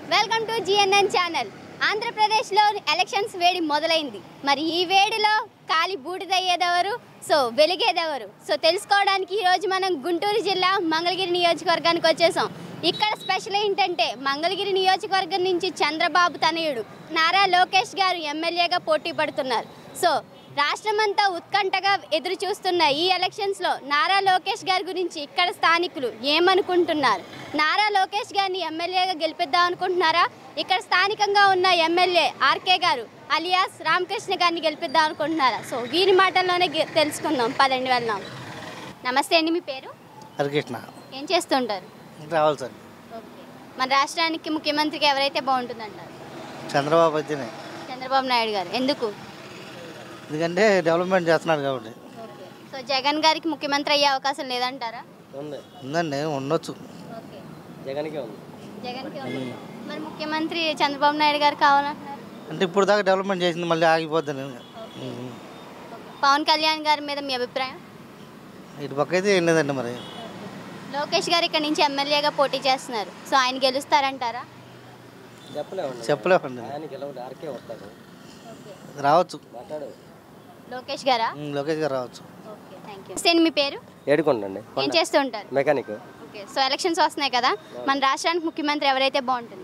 Welcome to GNN channel ఆంధ్రప్రదేశ్లో elections వేడి మొదలైంది మరి ఈ వేడిలో కాలి బూడిదయ్యేదెవరు సో వెలిగేదెవరు సో తెలుసుకోవడానికి ఈరోజు మనం గుంటూరు జిల్లా మంగళగిరి నియోజకవర్గానికి వచ్చేసాం ఇక్కడ స్పెషల్ ఏంటంటే మంగళగిరి నియోజకవర్గం నుంచి చంద్రబాబు తనయుడు నారా లోకేష్ గారు ఎమ్మెల్యేగా పోటీ పడుతున్నారు సో రాష్ట్రమంతా ఉత్కంఠగా ఎదురు చూస్తున్న ఈ ఎలక్షన్స్లో నారా లోకేష్ గారి గురించి ఇక్కడ స్థానికులు ఏమనుకుంటున్నారు నారా లోకేష్ గారిని ఎమ్మెల్యేగా గెలిపిద్దాం అనుకుంటున్నారా ఇక్కడ స్థానికంగా ఉన్న ఎమ్మెల్యే ఆర్కే గారు అలియాస్ రామకృష్ణ గారిని గెలిపిద్దాం అనుకుంటున్నారా సో వీరి మాటల్లోనే గె- తెలుసుకుందాం పదండి వెళ్దాం నమస్తే అండి మీ పేరు హరికృష్ణ ఏం చేస్తుంటారు రావాలి సార్ ఓకే మన రాష్ట్రానికి ముఖ్యమంత్రికి ఎవరైతే బాగుంటుందంటారు చంద్రబాబు అయితేనే చంద్రబాబు నాయుడు గారు ఎందుకు ఎందుకంటే డెవలప్మెంట్ చేస్తున్నాడు కాబట్టి ఓకే సో జగన్ గారికి ముఖ్యమంత్రి అయ్యే అవకాశం లేదంటారా ఉంది ఉందండి ఉండొచ్చు ఓకే జగన్కే ఉంది జగన్కి ఉంది. మరి ముఖ్యమంత్రి చంద్రబాబు నాయుడు గారు కావాలంటున్నారు అంటే ఇప్పుడు దాకా డెవలప్మెంట్ చేసింది మళ్ళీ ఆగిపోద్ది పవన్ కళ్యాణ్ గారి మీద మీ అభిప్రాయం ఇటు పక్క అయితే ఏం లేదండి మరి లోకేష్ గారు ఇక్కడ నుంచి ఎమ్మెల్యేగా పోటీ చేస్తున్నారు సో ఆయన గెలుస్తారంటారా చెప్పలేమండి చెప్పలేమండి ఆయన గెలవడు ఆర్కే వస్తాడు రావచ్చు మాట్లాడు లోకేష్ గారా ఉమ్, లోకేష్ గారు రావచ్చు ఓకే థ్యాంక్ యూ సేమ్ మీ పేరు ఏడుకోండి ఏం చేస్తూ ఉంటారు మెకానిక్ ఓకే సో ఎలక్షన్స్ వస్తున్నాయి కదా మన రాష్ట్రానికి ముఖ్యమంత్రి ఎవరైతే బాగుంటుంది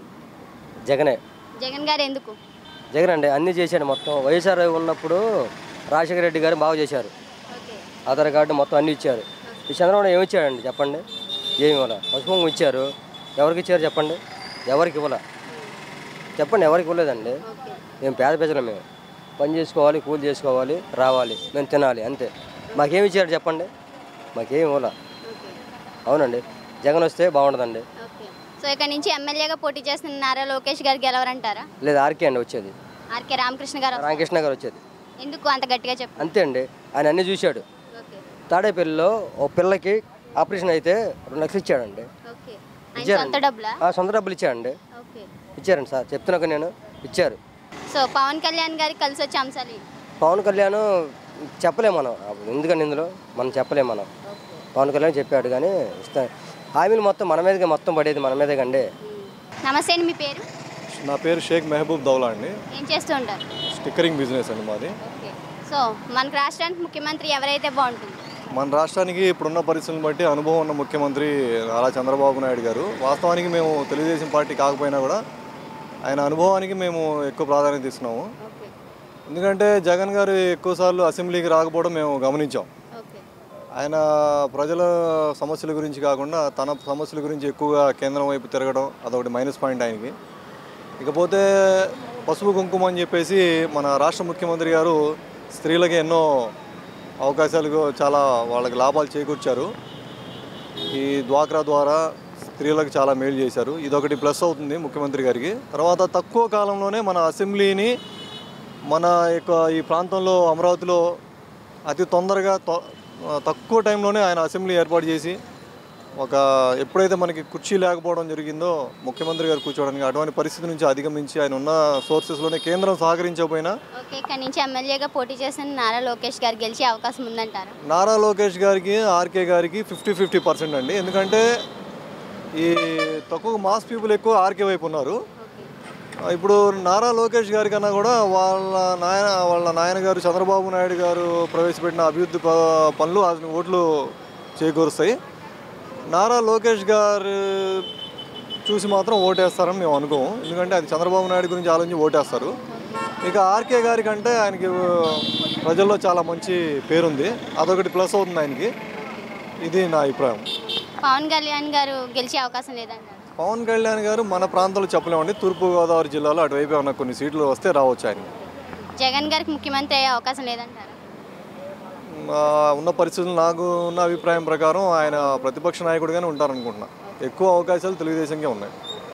జగనే జగన్ గారు ఎందుకు జగన్ అండి అన్నీ చేశాడు మొత్తం వైఎస్ఆర్ ఉన్నప్పుడు రాజశేఖర రెడ్డి గారు బాగా చేశారు ఓకే ఆధార్ కార్డు మొత్తం అన్నీ ఇచ్చారు ఈ చంద్రబాబు ఏమి ఇచ్చాడండి చెప్పండి ఏమి ఇవ్వాల పసుపు ఇచ్చారు ఎవరికి ఇచ్చారు చెప్పండి ఎవరికి ఇవ్వాల చెప్పండి ఎవరికి ఇవ్వలేదండి ఓకే మేము పేద ప్రజలు మేము పని చేసుకోవాలి కూలి చేసుకోవాలి రావాలి మేము తినాలి అంతే మాకేమి ఇచ్చారు చెప్పండి మాకేమి ఇవ్వాల ఓకే అవునండి జగన్ వస్తే బాగుంటుందండి ఓకే సో ఇక్కడ నుంచి ఎమ్మెల్యేగా పోటీ చేస్తున్న నారా లోకేష్ గారు గెలవరంటారా లేదా ఆర్కే అండి వచ్చేది ఆర్కే రామకృష్ణ గారు రామకృష్ణ గారు వచ్చేది ఎందుకు అంత గట్టిగా చెప్పు అంతే అండి ఆయన అన్నీ చూశాడు ఓకే తాడేపల్లిలో ఓ పిల్లకి ఆపరేషన్ అయితే రెండు లక్షలు ఇచ్చాడండి ఓకే ఆయన ఇచ్చారండి. సొంత డబ్బులా ఆ సొంత డబ్బులు ఇచ్చాడండి ఓకే ఇచ్చారండి సార్ చెప్తున్నాక నేను ఇచ్చారు సో పవన్ కళ్యాణ్ గారికి కలిసి వచ్చే అంశాలు ఏంటి? పవన్ కళ్యాణ్ చెప్పలేము మనం అప్పుడు ఎందుకని ఇందులో మనం చెప్పలేము మనం పవన్ కళ్యాణ్ చెప్పాడు కానీ ఇస్తా హామీలు మొత్తం మన మీదకి మొత్తం పడేది మన మీదే కండి నమస్తే అండి మీ పేరు నా పేరు షేక్ మెహబూబ్ దౌలా అండి ఏం చేస్తూ ఉంటారు స్టిక్కరింగ్ బిజినెస్ అండి మాది ఓకే సో మనకు రాష్ట్రానికి ముఖ్యమంత్రి ఎవరైతే బాగుంటుంది మన రాష్ట్రానికి ఇప్పుడున్న పరిస్థితులను బట్టి అనుభవం ఉన్న ముఖ్యమంత్రి నారా చంద్రబాబు నాయుడు గారు వాస్తవానికి మేము తెలుగుదేశం పార్టీ కాకపోయినా కూడా ఆయన అనుభవానికి మేము ఎక్కువ ప్రాధాన్యత ఇస్తున్నాము ఓకే ఎందుకంటే జగన్ గారు ఎక్కువసార్లు అసెంబ్లీకి రాకపోవడం మేము గమనించాం ఓకే ఆయన ప్రజల సమస్యల గురించి కాకుండా తన సమస్యల గురించి ఎక్కువగా కేంద్రం వైపు తిరగడం అదొకటి మైనస్ పాయింట్ ఆయనకి ఇకపోతే పసుపు కుంకుమ అని చెప్పేసి మన రాష్ట్ర ముఖ్యమంత్రి గారు స్త్రీలకి ఎన్నో అవకాశాలు చాలా వాళ్ళకి లాభాలు చేకూర్చారు ఈ డ్వాక్రా ద్వారా స్త్రీలకు చాలా మేలు చేశారు ఇదొకటి ప్లస్ అవుతుంది ముఖ్యమంత్రి గారికి తర్వాత తక్కువ కాలంలోనే మన అసెంబ్లీని మన యొక్క ఈ ప్రాంతంలో అమరావతిలో అతి తొందరగా తొ- తక్కువ టైంలోనే ఆయన అసెంబ్లీ ఏర్పాటు చేసి ఒక ఎప్పుడైతే మనకి కుర్చీ లేకపోవడం జరిగిందో ముఖ్యమంత్రి గారు కూర్చోవడానికి అటువంటి పరిస్థితి నుంచి అధిగమించి ఆయన ఉన్న సోర్సెస్లోనే కేంద్రం సహకరించకపోయినా ఓకే ఇక్కడ నుంచి ఎమ్మెల్యేగా పోటీ చేసిన నారా లోకేష్ గారు గెలిచే అవకాశం ఉందంటారా నారా లోకేష్ గారికి ఆర్కే గారికి ఫిఫ్టీ ఫిఫ్టీ పర్సెంట్ అండి ఎందుకంటే ఈ తక్కువ మాస్ పీపుల్ ఎక్కువ ఆర్కే వైపు ఉన్నారు ఓకే ఇప్పుడు నారా లోకేష్ గారి కన్నా కూడా వాళ్ళ నాయన వాళ్ళ నాయన గారు చంద్రబాబు నాయుడు గారు ప్రవేశపెట్టిన అభివృద్ధి ప- పనులు అతని ఓట్లు చేకూరుస్తాయి నారా లోకేష్ గారు చూసి మాత్రం ఓటేస్తారని మేము అనుకోము ఎందుకంటే అది చంద్రబాబు నాయుడు గురించి ఆలోచించి ఓటేస్తారు ఇక ఆర్కే గారి కంటే ఆయనకి ప్రజల్లో చాలా మంచి పేరుంది అదొకటి ప్లస్ అవుతుంది ఆయనకి ఇది నా అభిప్రాయం పవన్ కళ్యాణ్ గారు గెలిచే అవకాశం లేదంటారా పవన్ కళ్యాణ్ గారు మన ప్రాంతంలో చెప్పలేమండి తూర్పుగోదావరి జిల్లాలో అటువైపు ఉన్న కొన్ని సీట్లు వస్తే రావచ్చు ఆయన జగన్ గారికి ముఖ్యమంత్రి అయ్యే అవకాశం లేదంటారా ఆ, ఉన్న పరిస్థితులు నాకు ఉన్న అభిప్రాయం ప్రకారం ఆయన ప్రతిపక్ష నాయకుడిగానే ఉంటారనుకుంటున్నా ఎక్కువ అవకాశాలు తెలుగుదేశంకే ఉన్నాయి